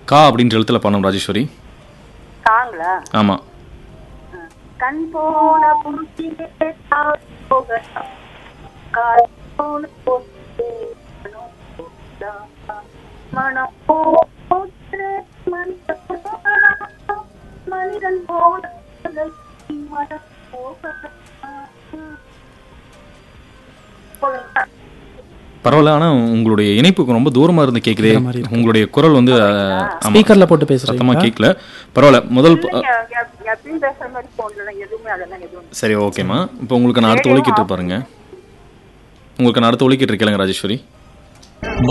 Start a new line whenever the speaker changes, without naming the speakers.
கா அப்படின்ற எழுத்துல பண்ணணும் ராஜேஸ்வரி
காங்களா
ஆமா
கண் போன புருஷியே போகலாம் கால் போன பொருளே மனம் போகலாம். மனம் போற்று மனிதன் போகலாம். மனிதன் போல மனம் போகலாம். போதுங்களா?
பரவாயில்ல ஆனா உங்களுடைய இணைப்புக்கு ரொம்ப தூரமா இருந்து கேக்குதே
கேக்குற மாதிரி இருக்கு.
உங்களுடைய குரல் வந்து அஹ், ஆமா,
ஸ்பீக்கர்ல போட்டு
சத்தமா
பேசுறீங்க
கேட்கல பரவாயில்ல முதல் ப-
இல்லைங்க, எப்- எப்பயும் பேசுற மாதிரி போன்ல எதுவுமே அதெல்லாம் எதுவும்
சரி ஓகேம்மா இப்போ உங்களுக்கு நான் அடுத்து ஒலிக்கிட்டு பாருங்க உங்களுக்கு நான் அடுத்து ஒலிக்கிட்டு இருக்கேங்க ராஜேஸ்வரி